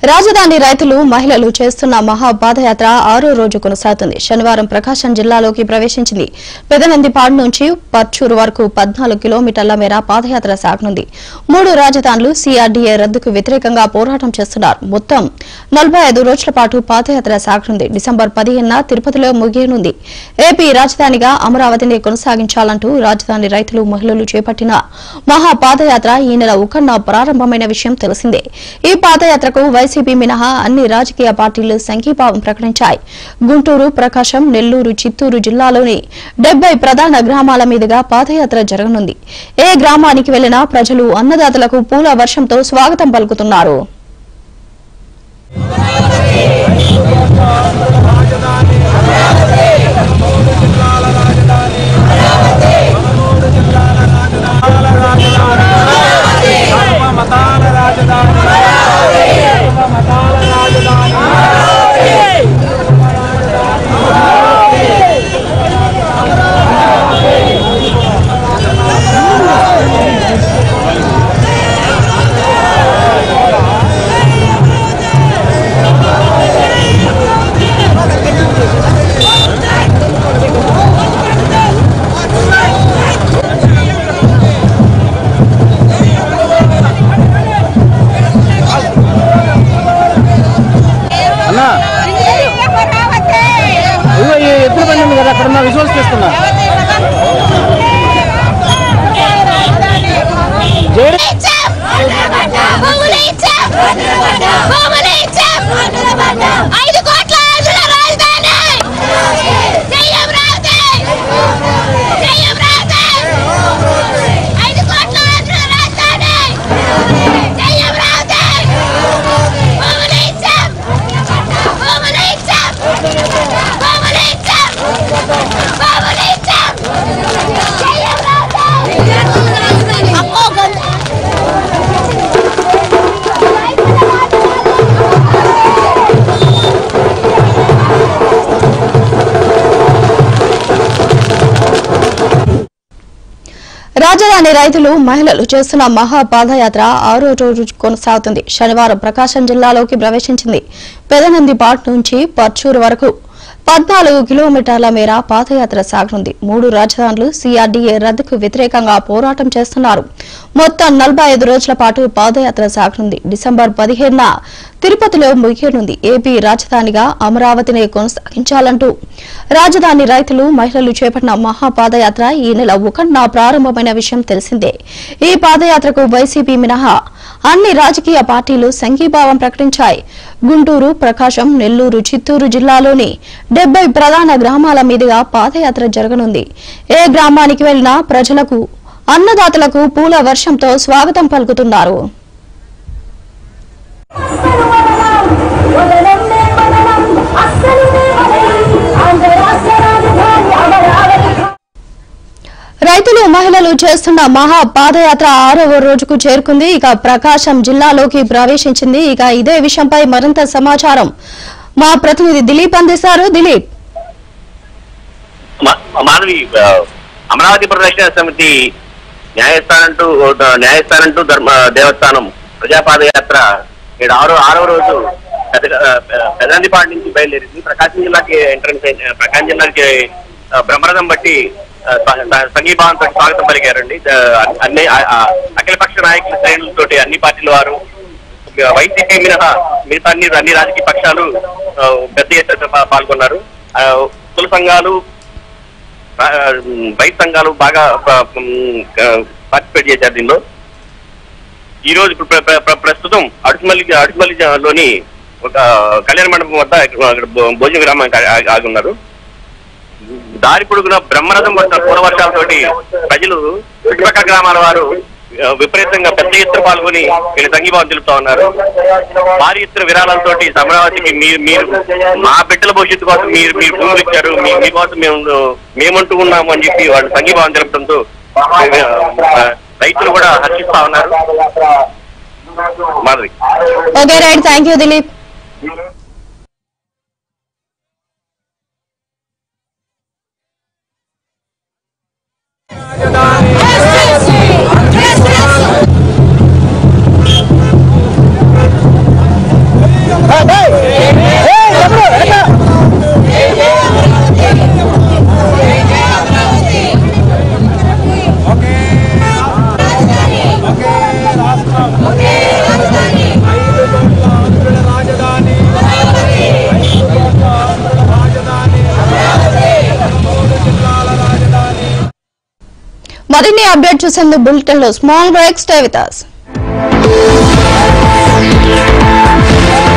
రాజధాని రైతులు మహిళలు చేస్తున్న మహా పాదయాత్ర ఆరో రోజు కొనసాగుతుంది శనివారం ప్రకాశం జిల్లాలోకి ప్రవేశించింది పెదనందిపాడు నుంచి పర్చూరు వరకు పద్నాలుగు కిలోమీటర్ల మేర పాదయాత్ర సాగనుంది మూడు రాజధానులు సీఆర్డీఏ రద్దుకు వ్యతిరేకంగా పోరాటం చేస్తున్నారు మొత్తం నలభై ఐదు రోజుల పాటు పాదయాత్ర సాగనుంది డిసెంబర్ పదిహేనున తిరుపతిలో ముగియనుంది ఏపీ రాజధానిగా అమరావతిని కొనసాగించాలంటూ రాజధాని రైతులు మహిళలు చేపట్టిన మహా పాదయాత్ర ఈ నెల ఒకన్న ప్రారంభమైన విషయం తెలిసిందే ఈ పాదయాత్రకు వైసీపీ మినహా అన్ని రాజకీయ పార్టీలు సంఘీభావం ప్రకటించాయి గుంటూరు ప్రకాశం నెల్లూరు చిత్తూరు జిల్లాలోని డెబ్బై ప్రధాన గ్రామాల మీదుగా పాదయాత్ర జరగనుంది ఏ గ్రామానికి వెళ్లినా ప్రజలు అన్నదాతలకు పూల వర్షంతో స్వాగతం పలుకుతున్నారు మతాల రాజధాని మతాల రాజధాని అన్నా ఇదిగో ఈ ఎద్దుల బండి ఉంది కదా అక్కడ ఉన్న విజువల్స్ తీస్తున్నా జేడు ఐదు కోట్ల ఆంధ్ర రాజధాని జయం రాజే జయం రాజే ఐదు కోట్ల ఆంధ్ర రాజధాని జయం రాజే భూములు ఇచ్చాం భూములు ఇచ్చాం భూములు ఇచ్చాం భూములు ఇచ్చాం జయం రాజే అమ్మో గొంతు రాజధాని రైతులు మహిళలు చేస్తున్న మహా పాదయాత్ర ఆరో రోజు కొనసాగుతుంది శనివారం ప్రకాశం జిల్లాలోకి ప్రవేశించింది పెదనందిపాట్ నుంచి పర్చూరు వరకు పద్నాలుగు కిలోమీటర్ల మేర పాదయాత్ర సాగనుంది మూడు రాజధానులు సీఆర్డీఏ రద్దుకు వ్యతిరేకంగా పోరాటం చేస్తున్నారు మొత్తం నలభై ఐదు రోజుల పాటు పాదయాత్ర సాగనుంది డిసెంబర్ పదిహేనున తిరుపతిలో ముగియనుంది ఏపీ రాజధానిగా అమరావతిని కొనసాగించాలంటూ రాజధాని రైతులు మహిళలు చేపట్టిన మహాపాదయాత్ర ఈ నెల ఒకటిన ప్రారంభమైన విషయం తెలిసిందే ఈ పాదయాత్రకు వైసీపీ మినహా అన్ని రాజకీయ పార్టీలు సంఘీభావం ప్రకటించాయి గుంటూరు ప్రకాశం నెల్లూరు చిత్తూరు జిల్లాలోని డెబ్బై ప్రధాన గ్రామాల మీదుగా పాదయాత్ర జరగనుంది ఏ గ్రామానికి వెళ్లినా ప్రజలకు అన్నదాతలకు పూల వర్షంతో స్వాగతం పలుకుతున్నారు రైతులు మహిళలు చేస్తున్న మహా పాదయాత్ర ఆరవ రోజుకు చేరుకుంది ఇక ప్రకాశం జిల్లాలోకి ప్రవేశించింది ఇక ఇదే విషయంపై మరింత సమాచారం మా ప్రతినిధి దిలీప్ అందిస్తారు దిలీప్ మా- మాధవి ఆ, అమరావతి ప్రదక్షిణ సమితి న్యాయస్థానం టు న్యాయస్థానం టు ధర్మ దేవస్థానం ప్రజాపాదయాత్ర నేడు ఆరో ఆరో రోజు పెద్ద- ఆ, పెదనందిపాడు నుంచి బయలుదేరింది ప్రకాశం జిల్లాకి ఎంట్రన్స్ అయిన- ప్రకాశం జిల్లాకి ఆ, బ్రహ్మరథం బట్టి ఆ, స- స- సంఘీభావంతో స్వాగతం పలికారండి ఆ, అన్ని ఆ- ఆ, అఖిలపక్ష నాయకుల శ్రేణులతోటి అన్ని పార్టీల వారు వైసీపీ మినహా మిగతా అన్ని అన్ని రాజకీయ పక్షాలు ఆ, పెద్ద ఎత్తున పా- పాల్గొన్నారు ఆ, కుల సంఘాలు ఆ, రైతు సంఘాలు బాగా పార్టిసిపేట్ చేశారు దీనిలో ఈ రోజు ఇప్పుడు ప్ర- ప్ర- ప్ర- ప్రస్తుతం అడుసుమల్లి అడుసుమల్లిలోని ఒక కళ్యాణ మండపం వద్ద ఇక్కడ అక్కడ భో- భోజన గ్రామానికి ఆ- ఆగి ఉన్నారు దారి పొడుగున బ్రహ్మరథం పట్టిన పూల వర్షాలతోటి ప్రజలు చుట్టుపక్కల గ్రామాల వారు ఆ, విపరీతంగా పెద్ద ఎత్తున పాల్గొని వీళ్ళు సంఘీభావం తెలుపుతా ఉన్నారు భారీ ఎత్తున విరాళాలతోటి అమరావతికి మీరు మీరు మా బిడ్డల భవిష్యత్తు కోసం మీరు మీరు భూములు ఇచ్చారు మీ- మీకోసం మేము మేమంటూ ఉన్నాము అని చెప్పి వాళ్ళు సంఘీభావం తెలపడంతో ఆ, రైతులు కూడా హర్షిస్తా ఉన్నారు Madhavi okay right thank you Dilip మరిన్ని అప్డేట్ చూసేందుకు బులెటిన్ లో small break stay with us.